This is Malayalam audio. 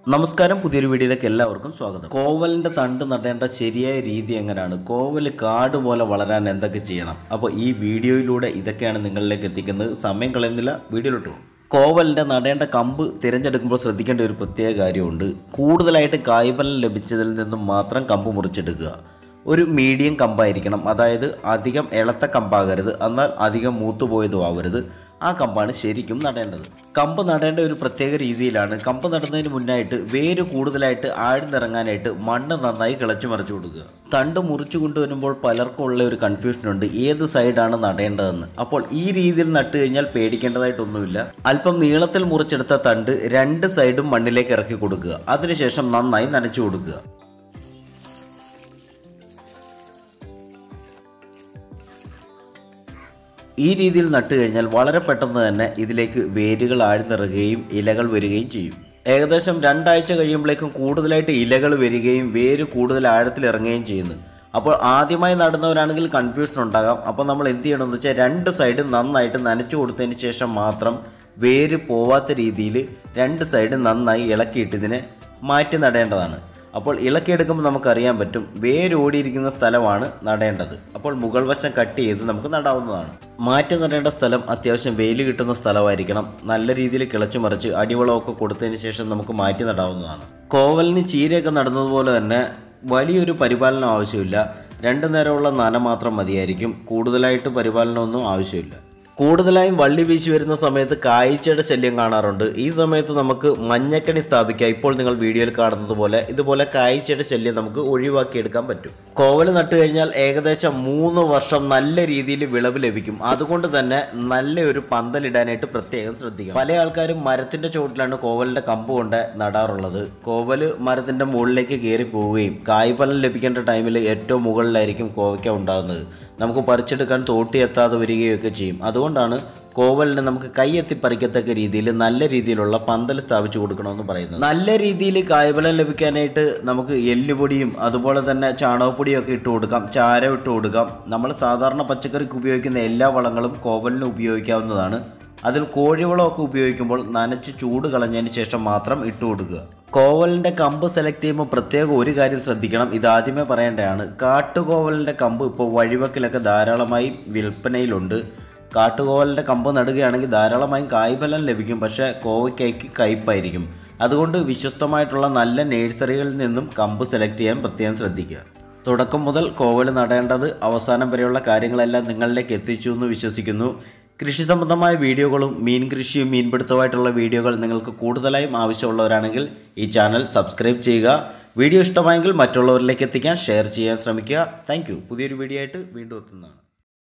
നമസ്കാരം പുതിയൊരു വീഡിയോയിലേക്ക് എല്ലാവർക്കും സ്വാഗതം കോവലിൻ്റെ തണ്ട് നടേണ്ട ശരിയായ രീതി എങ്ങനെയാണ് കോവൽ കാട് പോലെ വളരാൻ എന്തൊക്കെ ചെയ്യണം അപ്പോൾ ഈ വീഡിയോയിലൂടെ ഇതൊക്കെയാണ് നിങ്ങളിലേക്ക് എത്തിക്കുന്നത് സമയം കളയുന്നില്ല വീഡിയോയിലോട്ട് പോകും കോവലിൻ്റെ നടേണ്ട കമ്പ് തിരഞ്ഞെടുക്കുമ്പോൾ ശ്രദ്ധിക്കേണ്ട ഒരു പ്രത്യേക കാര്യമുണ്ട് കൂടുതലായിട്ട് കായ്ഫലം ലഭിച്ചതിൽ നിന്നും മാത്രം കമ്പ് മുറിച്ചെടുക്കുക ഒരു മീഡിയം കമ്പായിരിക്കണം അതായത് അധികം ഇളത്ത കമ്പാകരുത് എന്നാൽ അധികം മൂത്തുപോയതും ആവരുത് ആ കമ്പാണ് ശരിക്കും നടേണ്ടത് കമ്പ് നടേണ്ട ഒരു പ്രത്യേക രീതിയിലാണ് കമ്പ് നടുന്നതിന് മുന്നായിട്ട് വേര് കൂടുതലായിട്ട് ആഴ്ന്നിറങ്ങാനായിട്ട് മണ്ണ് നന്നായി കിളച്ചു മറിച്ചു കൊടുക്കുക തണ്ട് മുറിച്ചു കൊണ്ടുവരുമ്പോൾ പലർക്കും ഉള്ള ഒരു കൺഫ്യൂഷനുണ്ട് ഏത് സൈഡാണ് നടേണ്ടതെന്ന് അപ്പോൾ ഈ രീതിയിൽ നട്ടു കഴിഞ്ഞാൽ പേടിക്കേണ്ടതായിട്ടൊന്നുമില്ല അല്പം നീളത്തിൽ മുറിച്ചെടുത്ത തണ്ട് രണ്ട് സൈഡും മണ്ണിലേക്ക് ഇറക്കി കൊടുക്കുക അതിനുശേഷം നന്നായി നനച്ചു കൊടുക്കുക ഈ രീതിയിൽ നട്ടു കഴിഞ്ഞാൽ വളരെ പെട്ടെന്ന് തന്നെ ഇതിലേക്ക് വേരുകൾ ആഴ്ന്നിറങ്ങുകയും ഇലകൾ വരികയും ചെയ്യും ഏകദേശം രണ്ടാഴ്ച കഴിയുമ്പോഴേക്കും കൂടുതലായിട്ട് ഇലകൾ വരികയും വേര് കൂടുതൽ ആഴത്തിൽ ഇറങ്ങുകയും ചെയ്യുന്നു അപ്പോൾ ആദ്യമായി നടുന്നവരാണെങ്കിൽ കൺഫ്യൂഷൻ ഉണ്ടാകാം അപ്പോൾ നമ്മൾ എന്ത് ചെയ്യണമെന്ന് വെച്ചാൽ രണ്ട് സൈഡ് നന്നായിട്ട് നനച്ചു കൊടുത്തതിന് ശേഷം മാത്രം വേര് പോവാത്ത രീതിയിൽ രണ്ട് സൈഡ് നന്നായി ഇളക്കിയിട്ട് ഇതിനെ മാറ്റി നടേണ്ടതാണ് അപ്പോൾ ഇളക്കിയെടുക്കുമ്പോൾ നമുക്കറിയാൻ പറ്റും വേരോടിയിരിക്കുന്ന സ്ഥലമാണ് നടേണ്ടത് അപ്പോൾ മുകൾ വശം കട്ട് ചെയ്ത് നമുക്ക് നടാവുന്നതാണ് മാറ്റി നടേണ്ട സ്ഥലം അത്യാവശ്യം വെയിൽ കിട്ടുന്ന സ്ഥലമായിരിക്കണം നല്ല രീതിയിൽ കിളച്ചു മറിച്ച് അടിവളമൊക്കെ കൊടുത്തതിന് ശേഷം നമുക്ക് മാറ്റി നടാവുന്നതാണ് കോവലിന് ചീരയൊക്കെ നടുന്നതുപോലെ തന്നെ വലിയൊരു പരിപാലനം ആവശ്യമില്ല രണ്ട് നേരമുള്ള നന മാത്രം മതിയായിരിക്കും കൂടുതലായിട്ട് പരിപാലനമൊന്നും ആവശ്യമില്ല കൂടുതലായും വള്ളി വീശി വരുന്ന സമയത്ത് കായ്ച്ചയുടെ ശല്യം കാണാറുണ്ട് ഈ സമയത്ത് നമുക്ക് മഞ്ഞക്കണി സ്ഥാപിക്കാം ഇപ്പോൾ നിങ്ങൾ വീഡിയോയിൽ കാണുന്നത് പോലെ ഇതുപോലെ കായ്ച്ചയുടെ ശല്യം നമുക്ക് ഒഴിവാക്കിയെടുക്കാൻ പറ്റും കോവൽ നട്ടു കഴിഞ്ഞാൽ ഏകദേശം മൂന്ന് വർഷം നല്ല രീതിയിൽ വിളവ് ലഭിക്കും അതുകൊണ്ട് തന്നെ നല്ലൊരു പന്തലിടാനായിട്ട് പ്രത്യേകം ശ്രദ്ധിക്കണം പല ആൾക്കാരും മരത്തിന്റെ ചുവട്ടിലാണ് കോവലിന്റെ കമ്പ് കൊണ്ട് നടാറുള്ളത് കോവല് മരത്തിന്റെ മുകളിലേക്ക് കയറി പോവുകയും കായ്ഫലം ലഭിക്കേണ്ട ടൈമിൽ ഏറ്റവും മുകളിലായിരിക്കും കോവയ്ക്ക ഉണ്ടാകുന്നത് നമുക്ക് പറിച്ചെടുക്കാൻ തോട്ടി എത്താതെ വരികയൊക്കെ ചെയ്യും അതുകൊണ്ടാണ് കോവലിന് നമുക്ക് കൈയെത്തി പറിക്കത്തക്ക രീതിയിൽ നല്ല രീതിയിലുള്ള പന്തൽ സ്ഥാപിച്ചു കൊടുക്കണമെന്ന് പറയുന്നത് നല്ല രീതിയിൽ കായ്ഫലം ലഭിക്കാനായിട്ട് നമുക്ക് എല്ലുപൊടിയും അതുപോലെ തന്നെ ചാണകപ്പൊടിയും ഒക്കെ ഇട്ട് കൊടുക്കാം ചാരം ഇട്ട് കൊടുക്കാം നമ്മൾ സാധാരണ പച്ചക്കറിക്ക് ഉപയോഗിക്കുന്ന എല്ലാ വളങ്ങളും കോവലിന് ഉപയോഗിക്കാവുന്നതാണ് അതിൽ കോഴിവളമൊക്കെ ഉപയോഗിക്കുമ്പോൾ നനച്ച് ചൂട് കളഞ്ഞതിന് ശേഷം മാത്രം ഇട്ട് കൊടുക്കുക കോവലിൻ്റെ കമ്പ് സെലക്ട് ചെയ്യുമ്പോൾ പ്രത്യേകം ഒരു കാര്യം ശ്രദ്ധിക്കണം ഇത് ആദ്യമേ പറയേണ്ടതാണ് കാട്ടുകോവലിൻ്റെ കമ്പ് ഇപ്പോൾ വഴിവക്കിലൊക്കെ ധാരാളമായി വിൽപ്പനയിലുണ്ട് കാട്ടുകോവലിൻ്റെ കമ്പ് നടുകയാണെങ്കിൽ ധാരാളമായും കായ്ഫലം ലഭിക്കും പക്ഷേ കോവയ്ക്കൈക്ക് കയ്പായിരിക്കും അതുകൊണ്ട് വിശ്വസ്തമായിട്ടുള്ള നല്ല നേഴ്സറികളിൽ നിന്നും കമ്പ് സെലക്ട് ചെയ്യാൻ പ്രത്യേകം ശ്രദ്ധിക്കുക തുടക്കം മുതൽ കോവൽ നടേണ്ടത് അവസാനം വരെയുള്ള കാര്യങ്ങളെല്ലാം നിങ്ങളിലേക്ക് എത്തിച്ചു എന്ന് വിശ്വസിക്കുന്നു കൃഷി സംബന്ധമായ വീഡിയോകളും മീൻ കൃഷിയും മീൻപിടുത്തവുമായിട്ടുള്ള വീഡിയോകൾ നിങ്ങൾക്ക് കൂടുതലായും ആവശ്യമുള്ളവരാണെങ്കിൽ ഈ ചാനൽ സബ്സ്ക്രൈബ് ചെയ്യുക വീഡിയോ ഇഷ്ടമായെങ്കിൽ മറ്റുള്ളവരിലേക്ക് എത്തിക്കാൻ ഷെയർ ചെയ്യാൻ ശ്രമിക്കുക താങ്ക് പുതിയൊരു വീഡിയോ ആയിട്ട് വീണ്ടും എത്തുന്നതാണ്